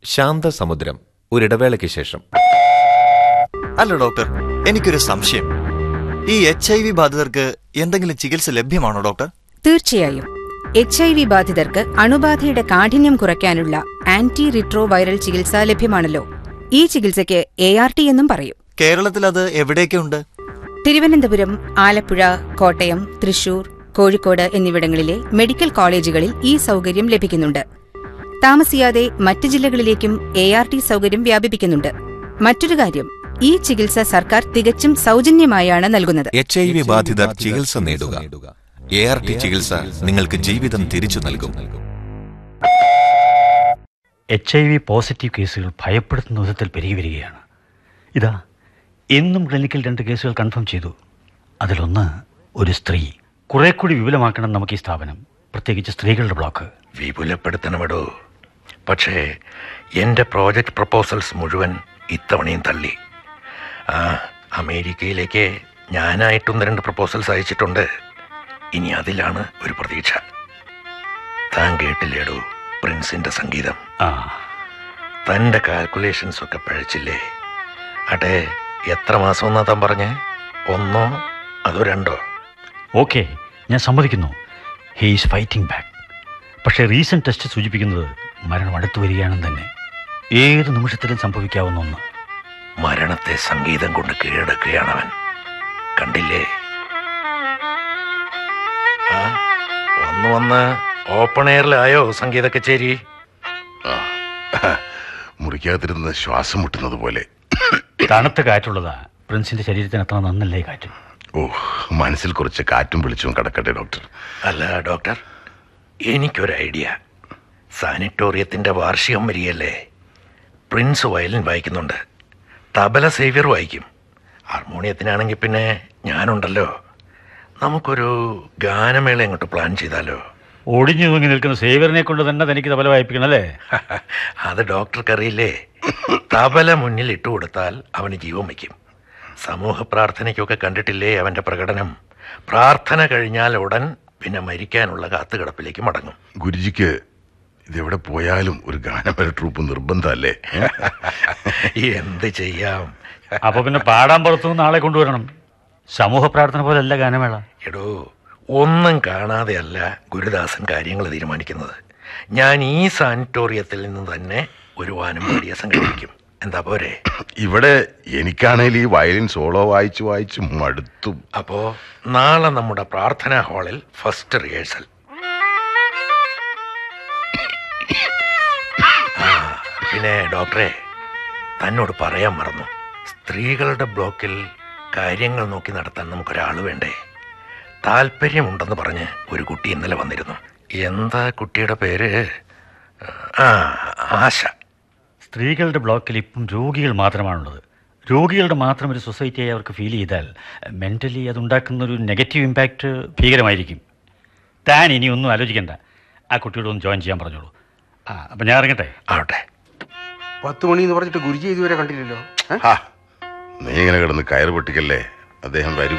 ശാന്തസമുദ്രം ഒരിടവേളയ്ക്ക് ശേഷം അല്ല ഡോക്ടർ എനിക്കൊരു സംശയം ഈ എച്ച് ഐ വി ബാധിതർക്ക് എന്തെങ്കിലും ചികിത്സ ലഭ്യമാണോ ഡോക്ടർ തീർച്ചയായും എച്ച് ഐ വി ബാധിതർക്ക് അണുബാധയുടെ കാഠിന്യം കുറയ്ക്കാനുള്ള ആന്റി റിട്രോ വൈറൽ ചികിത്സ ലഭ്യമാണല്ലോ ഈ ചികിത്സയ്ക്ക് എ ആർ ടി എന്നും പറയും കേരളത്തിൽ അത് എവിടെയൊക്കെ ഉണ്ട് തിരുവനന്തപുരം ആലപ്പുഴ കോട്ടയം തൃശൂർ കോഴിക്കോട് എന്നിവിടങ്ങളിലെ മെഡിക്കൽ കോളേജുകളിൽ ഈ സൗകര്യം ലഭിക്കുന്നുണ്ട് താമസിയാതെ മറ്റ് ജില്ലകളിലേക്കും എ ആർ ടി സൗകര്യം വ്യാപിപ്പിക്കുന്നുണ്ട് മറ്റൊരു കാര്യം ഈ ചികിത്സ സർക്കാർ തികച്ചും സൗജന്യമായാണ് നൽകുന്നത് എച്ച് ഐ വി ബാധിതർ ചികിത്സ നേടുക എ ആർ ടി ചികിത്സ നിങ്ങൾക്ക് ജീവിതം തിരിച്ചു നൽകും എച്ച് ഐ വി പോസിറ്റീവ് കേസുകൾ ഭയപ്പെടുത്തുന്ന വിധത്തിൽ പെരുകി വരികയാണ് ഇതാ എന്നും ക്ലിനിക്കിൽ രണ്ട് കേസുകൾ കൺഫേം ചെയ്തു അതിലൊന്ന് ഒരു സ്ത്രീ കുറെ കൂടി വിപുലമാക്കണം നമുക്ക് ഈ സ്ഥാപനം പ്രത്യേകിച്ച് സ്ത്രീകളുടെ ബ്ലോക്ക് വിപുലപ്പെടുത്തണമെടോ പക്ഷേ എൻ്റെ പ്രോജക്റ്റ് പ്രപ്പോസൽസ് മുഴുവൻ ഇത്തവണയും തള്ളി ആ അമേരിക്കയിലേക്ക് ഞാനായിട്ടൊന്ന് രണ്ട് പ്രപ്പോസൽസ് അയച്ചിട്ടുണ്ട് ഇനി അതിലാണ് ഒരു പ്രതീക്ഷ താൻ കേട്ടില്ലേടോ പ്രിൻസിൻ്റെ സംഗീതം ആ തൻ്റെ കാൽക്കുലേഷൻസ് ഒക്കെ പഴച്ചില്ലേ അട്ടെ എത്ര മാസം എന്നാ താൻ പറഞ്ഞേ ഒന്നോ അതോ രണ്ടോ ഓക്കെ ഞാൻ സമ്മതിക്കുന്നു ഹീ ഈസ് ഫൈറ്റിംഗ് ബാക്ക് പക്ഷേ റീസെൻറ്റ് ടെസ്റ്റ് സൂചിപ്പിക്കുന്നത് മരണം അടുത്തു വരികയാണെന്ന് തന്നെ ഏത് നിമിഷത്തിലും സംഭവിക്കാവുന്ന ഒന്ന് മരണത്തെ സംഗീതം കൊണ്ട് കീഴടക്കുകയാണവൻ കണ്ടില്ലേ ആ വന്ന് വന്ന് ഓപ്പൺ എയറിലായോ സംഗീത കച്ചേരി മുറിക്കാതിരുന്ന് ശ്വാസം മുട്ടുന്നത് പോലെ തണുത്ത കാറ്റുള്ളതാ പ്രിൻസിന്റെ ശരീരത്തിന് അത്ര നന്നല്ലേ കാറ്റ് ഓ മനസ്സിൽ കുറച്ച് കാറ്റും വെളിച്ചവും കിടക്കട്ടെ ഡോക്ടർ അല്ല ഡോക്ടർ എനിക്കൊരു ഐഡിയ സാനിറ്റോറിയത്തിൻ്റെ വാർഷികം വരികയല്ലേ പ്രിൻസ് വയലിൻ വായിക്കുന്നുണ്ട് തബല സേവ്യർ വായിക്കും ഹാർമോണിയത്തിനാണെങ്കിൽ പിന്നെ ഞാനുണ്ടല്ലോ നമുക്കൊരു ഗാനമേള അങ്ങോട്ട് പ്ലാൻ ചെയ്താലോ ഒടിഞ്ഞു തൂങ്ങി നിൽക്കുന്ന സേവറിനെ കൊണ്ട് തന്നെ തനിക്ക് തബല വായിപ്പിക്കണം അല്ലേ അത് ഡോക്ടർക്കറിയില്ലേ തബല മുന്നിൽ ഇട്ടുകൊടുത്താൽ അവന് ജീവൻ വയ്ക്കും സമൂഹ പ്രാർത്ഥനയ്ക്കൊക്കെ കണ്ടിട്ടില്ലേ അവൻ്റെ പ്രകടനം പ്രാർത്ഥന കഴിഞ്ഞാൽ ഉടൻ പിന്നെ മരിക്കാനുള്ള കാത്തുകിടപ്പിലേക്ക് മടങ്ങും ഗുരുജിക്ക് ഇതെവിടെ പോയാലും ഒരു ഗാനമേള ട്രൂപ്പ് നിർബന്ധമല്ലേ എന്ത് ചെയ്യാം അപ്പൊ പിന്നെ പാടാൻ പുറത്തുനിന്ന് ആളെ കൊണ്ടുവരണം സമൂഹ പ്രാർത്ഥന പോലല്ല ഗാനമേള എടോ ഒന്നും കാണാതെയല്ല ഗുരുദാസൻ കാര്യങ്ങൾ തീരുമാനിക്കുന്നത് ഞാൻ ഈ സാനിറ്റോറിയത്തിൽ നിന്ന് തന്നെ ഒരു വാനം പേടിയ സംഘടിപ്പിക്കും എന്താ പോരെ ഇവിടെ എനിക്കാണേൽ ഈ വയലിൻ സോളോ വായിച്ച് വായിച്ച് മടുത്തു അപ്പോ നാളെ നമ്മുടെ പ്രാർത്ഥനാ ഹാളിൽ ഫസ്റ്റ് റിഹേഴ്സൽ ആ, പിന്നെ ഡോക്ടറെ തന്നോട് പറയാൻ മറന്നു സ്ത്രീകളുടെ ബ്ലോക്കിൽ കാര്യങ്ങൾ നോക്കി നടത്താൻ നമുക്കൊരാൾ വേണ്ടേ താല്പര്യമുണ്ടെന്ന് പറഞ്ഞ് ഒരു കുട്ടി ഇന്നലെ വന്നിരുന്നു എന്താ കുട്ടിയുടെ പേര് ആ ആശ സ്ത്രീകളുടെ ബ്ലോക്കിൽ ഇപ്പം രോഗികൾ മാത്രമാണുള്ളത് രോഗികളുടെ മാത്രം ഒരു സൊസൈറ്റിയായി അവർക്ക് ഫീൽ ചെയ്താൽ മെൻ്റലി അതുണ്ടാക്കുന്ന ഒരു നെഗറ്റീവ് ഇമ്പാക്റ്റ് ഭീകരമായിരിക്കും താൻ ഇനി ഒന്നും ആലോചിക്കണ്ട ആ കുട്ടിയോട് ഒന്ന് ജോയിൻ ചെയ്യാൻ പറഞ്ഞോളൂ ആ അപ്പം ഞാൻ ഇറങ്ങട്ടെ ആവട്ടെ പത്ത് മണി എന്ന് പറഞ്ഞിട്ട് ഗുരുജി ഇതുവരെ കണ്ടില്ലല്ലോ ഏ? ഹാ, നീ ഇങ്ങനെ കിടന്ന് കയറ് പൊട്ടിക്കല്ലേ അദ്ദേഹം വരും